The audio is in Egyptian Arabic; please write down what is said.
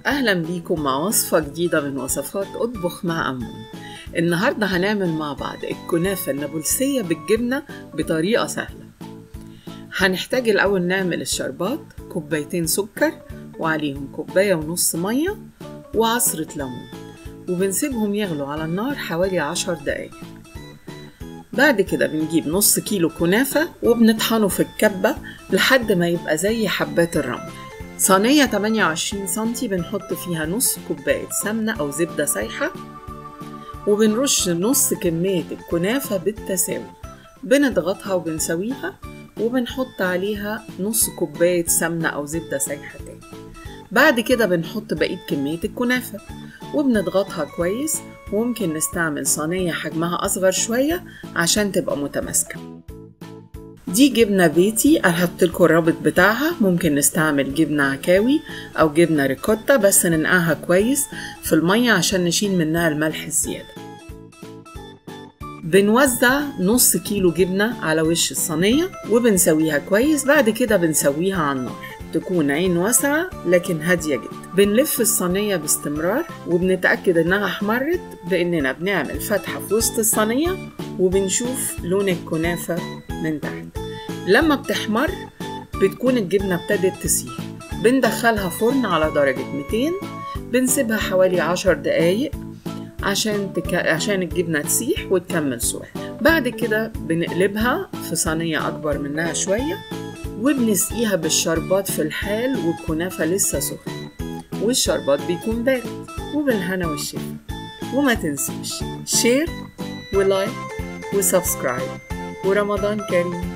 أهلا بيكم مع وصفة جديدة من وصفات أطبخ مع أمون النهاردة هنعمل مع بعض الكنافة النابلسية بالجبنة بطريقة سهلة هنحتاج الأول نعمل الشربات كوبايتين سكر وعليهم كوباية ونص مية وعصرة ليمون وبنسيبهم يغلوا على النار حوالي عشر دقايق بعد كده بنجيب نص كيلو كنافة وبنطحنه في الكبة لحد ما يبقى زي حبات الرمل صينية 28 سنتي بنحط فيها نص كوباية سمنة أو زبدة سايحة وبنرش نص كمية الكنافة بالتساوي بنضغطها وبنسويها وبنحط عليها نص كوباية سمنة أو زبدة سايحة تاني بعد كده بنحط بقية كمية الكنافة وبنضغطها كويس وممكن نستعمل صينية حجمها أصغر شوية عشان تبقى متماسكة دي جبنة بيتي هحط لكم الرابط بتاعها ممكن نستعمل جبنة عكاوي أو جبنة ريكوتا بس ننقعها كويس في المية عشان نشيل منها الملح الزيادة بنوزع نص كيلو جبنة على وش الصينية وبنسويها كويس بعد كده بنسويها على النار تكون عين واسعة لكن هادية جدا بنلف الصينية باستمرار وبنتأكد إنها احمرت بإننا بنعمل فتحة في وسط الصينية وبنشوف لون الكنافة من تحت لما بتحمر بتكون الجبنة ابتدت تسيح بندخلها فرن على درجة 200 بنسيبها حوالي 10 دقايق عشان تك... عشان الجبنة تسيح وتكمل سوا بعد كده بنقلبها في صينية أكبر منها شوية وبنسقيها بالشربات في الحال والكنافة لسه سخنة والشربات بيكون بارد وبالهنا والشفا وما تنسوش شير ولايك وسبسكرايب ورمضان كريم